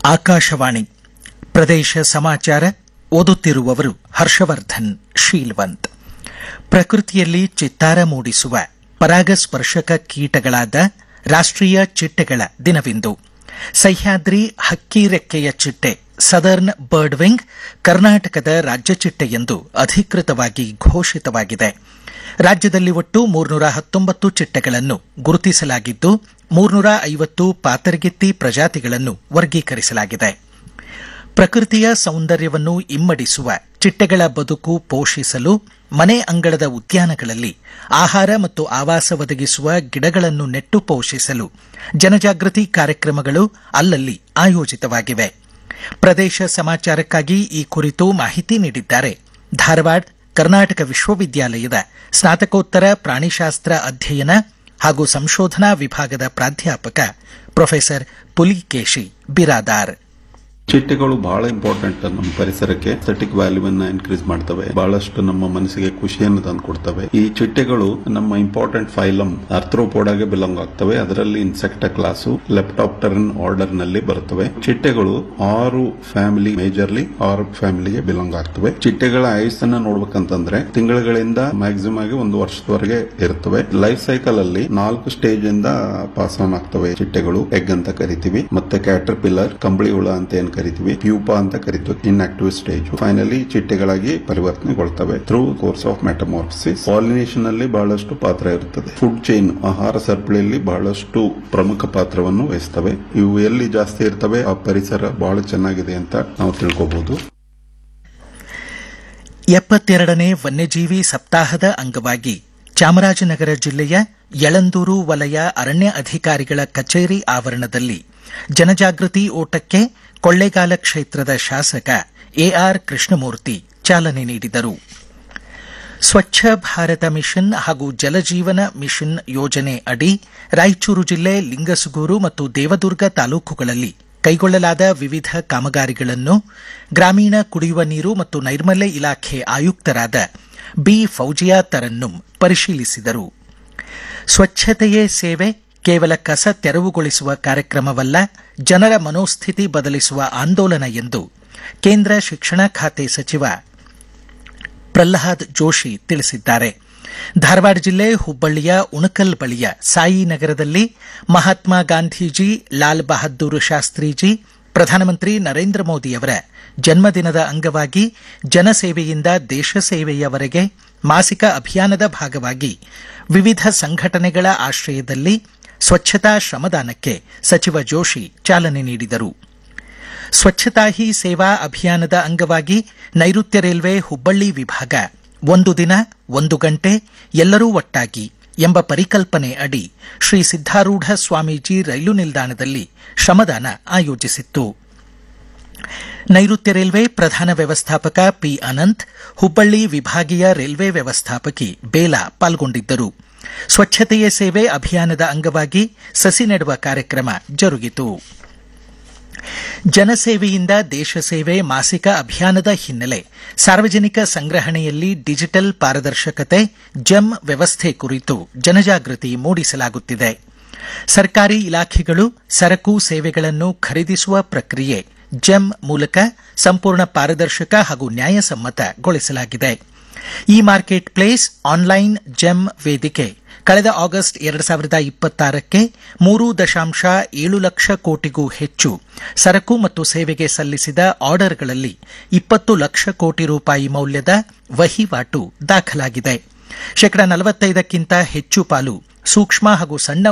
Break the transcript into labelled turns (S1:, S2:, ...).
S1: ಆಕಾಶವಾಣಿ ಪ್ರದೇಶ ಸಮಾಚಾರ ಓದುತ್ತಿರುವವರು ಹರ್ಷವರ್ಧನ್ ಶೀಲ್ವಂತ್ ಪ್ರಕೃತಿಯಲ್ಲಿ ಚಿತ್ತಾರ ಮೂಡಿಸುವ ಪರಾಗಸ್ಪರ್ಶಕ ಕೀಟಗಳಾದ ರಾಷ್ಟ್ರೀಯ ಚಿಟ್ಟೆಗಳ ದಿನವಿಂದು ಸಹ್ಯಾದ್ರಿ ಹಕ್ಕಿ ರೆಕ್ಕೆಯ ಚಿಟ್ಟೆ ಸದರ್ನ್ ಬರ್ಡ್ ವಿಂಗ್ ಕರ್ನಾಟಕದ ರಾಜ್ಯ ಚಿಟ್ಟೆ ಎಂದು ಅಧಿಕೃತವಾಗಿ ಘೋಷಿತವಾಗಿದೆ ರಾಜ್ಯದಲ್ಲಿ ಒಟ್ಟು ಮೂರ್ನೂರ ಹತ್ತೊಂಬತ್ತು ಚಿಟ್ಟೆಗಳನ್ನು ಗುರುತಿಸಲಾಗಿದ್ದು ಮೂರ್ನೂರ ಐವತ್ತು ಪಾತರಗಿತ್ತಿ ಪ್ರಜಾತಿಗಳನ್ನು ವರ್ಗೀಕರಿಸಲಾಗಿದೆ ಪ್ರಕೃತಿಯ ಸೌಂದರ್ಯವನ್ನು ಇಮ್ಮಡಿಸುವ ಚಿಟ್ಟೆಗಳ ಬದುಕು ಪೋಷಿಸಲು ಮನೆ ಅಂಗಳದ ಉದ್ಯಾನಗಳಲ್ಲಿ ಆಹಾರ ಮತ್ತು ಆವಾಸ ಒದಗಿಸುವ ಗಿಡಗಳನ್ನು ನೆಟ್ಟು ಪೋಷಿಸಲು ಜನಜಾಗೃತಿ ಕಾರ್ಯಕ್ರಮಗಳು ಅಲ್ಲಲ್ಲಿ ಆಯೋಜಿತವಾಗಿವೆ ಪ್ರದೇಶ ಸಮಾಚಾರಕ್ಕಾಗಿ ಈ ಕುರಿತು ಮಾಹಿತಿ ನೀಡಿದ್ದಾರೆ ಧಾರವಾಡ ಕರ್ನಾಟಕ ವಿಶ್ವವಿದ್ಯಾಲಯದ ಸ್ನಾತಕೋತ್ತರ ಪ್ರಾಣಿಶಾಸ್ತ್ರ ಅಧ್ಯಯನ ಹಾಗೂ ಸಂಶೋಧನಾ ವಿಭಾಗದ ಪ್ರಾಧ್ಯಾಪಕ ಪ್ರೊಫೆಸರ್ ಪುಲಿಕೇಶಿ ಬಿರಾದಾರ್
S2: ಚಿಟ್ಟೆಗಳು ಬಹಳ ಇಂಪಾರ್ಟೆಂಟ್ ನಮ್ಮ ಪರಿಸರಕ್ಕೆ ಸೆಟಿಕ್ ವ್ಯಾಲ್ಯೂವನ್ನ ಇನ್ಕ್ರೀಸ್ ಮಾಡ್ತವೆ ಬಹಳಷ್ಟು ನಮ್ಮ ಮನಸ್ಸಿಗೆ ಖುಷಿಯನ್ನು ತಂದು ಕೊಡ್ತವೆ ಈ ಚಿಟ್ಟೆಗಳು ನಮ್ಮ ಇಂಪಾರ್ಟೆಂಟ್ ಫೈಲಮ್ ಅರ್ಥ್ರೋಪೋಡಾಗೆ ಬಿಲಾಂಗ್ ಆಗ್ತವೆ ಅದರಲ್ಲಿ ಇನ್ಸೆಕ್ಟ ಕ್ಲಾಸು ಲೆಪ್ಟಾಪ್ಟರನ್ ಆರ್ಡರ್ ನಲ್ಲಿ ಬರುತ್ತವೆ ಚಿಟ್ಟೆಗಳು ಆರು ಫ್ಯಾಮಿಲಿ ಮೇಜರ್ಲಿ ಆರು ಫ್ಯಾಮಿಲಿಗೆ ಬಿಲಾಂಗ್ ಆಗ್ತವೆ ಚಿಟ್ಟೆಗಳ ಆಯುಸ್ಸನ್ನ ನೋಡ್ಬೇಕಂತಂದ್ರೆ ತಿಂಗಳುಗಳಿಂದ ಮ್ಯಾಕ್ಸಿಮಮ್ ಆಗಿ ಒಂದು ವರ್ಷದವರೆಗೆ ಇರುತ್ತವೆ ಲೈಫ್ ಸೈಕಲ್ ಅಲ್ಲಿ ನಾಲ್ಕು ಸ್ಟೇಜ್ ಇಂದ ಪಾಸ್ ಆನ್ ಆಗ್ತವೆ ಚಿಟ್ಟೆಗಳು ಎಗ್ ಅಂತ ಕರಿತೀವಿ ಮತ್ತೆ ಕ್ಯಾಟರ್ ಪಿಲ್ಲರ್ ಕಂಬಳಿ ಹುಳ ಅಂತ ಏನ್ ಕರಿತೀವಿ ಪ್ಯೂಪಾ ಅಂತ ಕರಿತೀವಿ ಇನ್ಆಕ್ಟಿವ್ ಸ್ಟೇಜ್ ಫೈನಲಿ ಚಿಟ್ಟೆಗಳಾಗಿ ಪರಿವರ್ತನೆಗೊಳ್ತವೆ through course of metamorphosis pollination ಅಲ್ಲಿ ಬಹಳಷ್ಟು ಪಾತ್ರ ಇರುತ್ತದೆ ಫುಡ್ ಚೈನ್ ಆಹಾರ ಸರಪಳಿಯಲ್ಲಿ ಬಹಳಷ್ಟು ಪ್ರಮುಖ ಪಾತ್ರವನ್ನು ವಹಿಸ್ತವೆ ಇವು ಎಲ್ಲಿ ಜಾಸ್ತಿ ಇರ್ತವೆ ಆ ಪರಿಸರ ಬಹಳ ಚೆನ್ನಾಗಿದೆ ಅಂತ ನಾವು ತಿಳ್ಕೋಬಹುದು
S1: ಎಪ್ಪತ್ತೆರಡನೇ ವನ್ಯಜೀವಿ ಸಪ್ತಾಹದ ಅಂಗವಾಗಿ ಚಾಮರಾಜನಗರ ಜಿಲ್ಲೆಯ ಯಳಂದೂರು ವಲಯ ಅರಣ್ಯ ಅಧಿಕಾರಿಗಳ ಕಚೇರಿ ಆವರಣದಲ್ಲಿ ಜನಜಾಗೃತಿ ಓಟಕ್ಕೆ ಕೊಳ್ಳೇಗಾಲ ಕ್ಷೇತ್ರದ ಶಾಸಕ ಎಆರ್ ಕೃಷ್ಣಮೂರ್ತಿ ಚಾಲನೆ ನೀಡಿದರು ಸ್ವಚ್ಛ ಭಾರತ ಮಿಷನ್ ಹಾಗೂ ಜಲಜೀವನ ಮಿಷನ್ ಯೋಜನೆ ಅಡಿ ರಾಯಚೂರು ಜಿಲ್ಲೆ ಲಿಂಗಸುಗೂರು ಮತ್ತು ದೇವದುರ್ಗ ತಾಲೂಕುಗಳಲ್ಲಿ ಕೈಗೊಳ್ಳಲಾದ ವಿವಿಧ ಕಾಮಗಾರಿಗಳನ್ನು ಗ್ರಾಮೀಣ ಕುಡಿಯುವ ನೀರು ಮತ್ತು ನೈರ್ಮಲ್ಯ ಇಲಾಖೆ ಆಯುಕ್ತರಾದ ಬಿ ಫೌಜಿಯಾ ತರನ್ನುಂ ಪರಿಶೀಲಿಸಿದರು ಸ್ವಚ್ಛತೆಯೇ ಸೇವೆ ಕೇವಲ ಕಸ ತೆರವುಗೊಳಿಸುವ ಕಾರ್ಯಕ್ರಮವಲ್ಲ ಜನರ ಮನೋಸ್ಥಿತಿ ಬದಲಿಸುವ ಆಂದೋಲನ ಎಂದು ಕೇಂದ್ರ ಶಿಕ್ಷಣ ಖಾತೆ ಸಚಿವ ಪ್ರಹ್ಲಾದ್ ಜೋಶಿ ತಿಳಿಸಿದ್ದಾರೆ ಧಾರವಾಡ ಜಿಲ್ಲೆ ಹುಬ್ಬಳ್ಳಿಯ ಉಣಕಲ್ ಬಳಿಯ ಸಾಯಿನಗರದಲ್ಲಿ ಮಹಾತ್ಮ ಗಾಂಧೀಜಿ ಲಾಲ್ ಬಹದ್ದೂರ್ ಶಾಸ್ತ್ರೀಜಿ ಪ್ರಧಾನಮಂತ್ರಿ ನರೇಂದ್ರ ಮೋದಿಯವರ ಜನ್ಮದಿನದ ಅಂಗವಾಗಿ ಜನಸೇವೆಯಿಂದ ದೇಶ ಸೇವೆಯವರೆಗೆ ಮಾಸಿಕ ಅಭಿಯಾನದ ಭಾಗವಾಗಿ ವಿವಿಧ ಸಂಘಟನೆಗಳ ಆಶ್ರಯದಲ್ಲಿ ಸ್ವಚ್ಛತಾ ಶ್ರಮದಾನಕ್ಕೆ ಸಚಿವ ಜೋಶಿ ಚಾಲನೆ ನೀಡಿದರು ಸ್ವಚ್ಛತಾ ಹಿ ಸೇವಾ ಅಭಿಯಾನದ ಅಂಗವಾಗಿ ನೈಋತ್ಯ ರೈಲ್ವೆ ಹುಬ್ಬಳ್ಳಿ ವಿಭಾಗ ಒಂದು ದಿನ ಒಂದು ಗಂಟೆ ಎಲ್ಲರೂ ಒಟ್ಟಾಗಿ ಎಂಬ ಪರಿಕಲ್ಪನೆ ಅಡಿ ಶ್ರೀ ಸಿದ್ದಾರೂಢ ಸ್ವಾಮೀಜಿ ರೈಲು ನಿಲ್ದಾಣದಲ್ಲಿ ಶ್ರಮದಾನ ಆಯೋಜಿಸಿತ್ತು ನೈಋತ್ಯ ರೈಲ್ವೆ ಪ್ರಧಾನ ವ್ಯವಸ್ಥಾಪಕ ಪಿ ಅನಂತ್ ಹುಬ್ಬಳ್ಳಿ ವಿಭಾಗೀಯ ರೈಲ್ವೆ ವ್ಯವಸ್ಥಾಪಕಿ ಬೇಲಾ ಪಾಲ್ಗೊಂಡಿದ್ದರು ಸ್ವಚ್ಛತೆಯ ಸೇವೆ ಅಭಿಯಾನದ ಅಂಗವಾಗಿ ಸಸಿ ನೆಡುವ ಕಾರ್ಯಕ್ರಮ ಜರುಗಿತು ಜನಸೇವೆಯಿಂದ ದೇಶ ಸೇವೆ ಮಾಸಿಕ ಅಭಿಯಾನದ ಹಿನ್ನೆಲೆ ಸಾರ್ವಜನಿಕ ಸಂಗ್ರಹಣೆಯಲ್ಲಿ ಡಿಜಿಟಲ್ ಪಾರದರ್ಶಕತೆ ಜಮ್ ವ್ಯವಸ್ಥೆ ಕುರಿತು ಜನಜಾಗೃತಿ ಮೂಡಿಸಲಾಗುತ್ತಿದೆ ಸರ್ಕಾರಿ ಇಲಾಖೆಗಳು ಸರಕು ಸೇವೆಗಳನ್ನು ಖರೀದಿಸುವ ಪ್ರಕ್ರಿಯೆ ಜಮ್ ಮೂಲಕ ಸಂಪೂರ್ಣ ಪಾರದರ್ಶಕ ಹಾಗೂ ನ್ಯಾಯಸಮ್ಮತಗೊಳಿಸಲಾಗಿದೆ e market place online GeM ವೇದಿಕೆ ಕಳೆದ ಆಗಸ್ಟ್ ಎರಡು ಸಾವಿರದ ಇಪ್ಪತ್ತಾರಕ್ಕೆ ಮೂರು ದಶಾಂಶ ಏಳು ಲಕ್ಷ ಕೋಟಿಗೂ ಹೆಚ್ಚು ಸರಕು ಮತ್ತು ಸೇವೆಗೆ ಸಲ್ಲಿಸಿದ ಆರ್ಡರ್ಗಳಲ್ಲಿ ಇಪ್ಪತ್ತು ಲಕ್ಷ ಕೋಟಿ ರೂಪಾಯಿ ಮೌಲ್ಯದ ವಹಿವಾಟು ದಾಖಲಾಗಿದೆ ಶೇಕಡ ನಲವತ್ತೈದಕ್ಕಿಂತ ಹೆಚ್ಚು ಪಾಲು ಸೂಕ್ಷ್ಮ ಹಾಗೂ ಸಣ್ಣ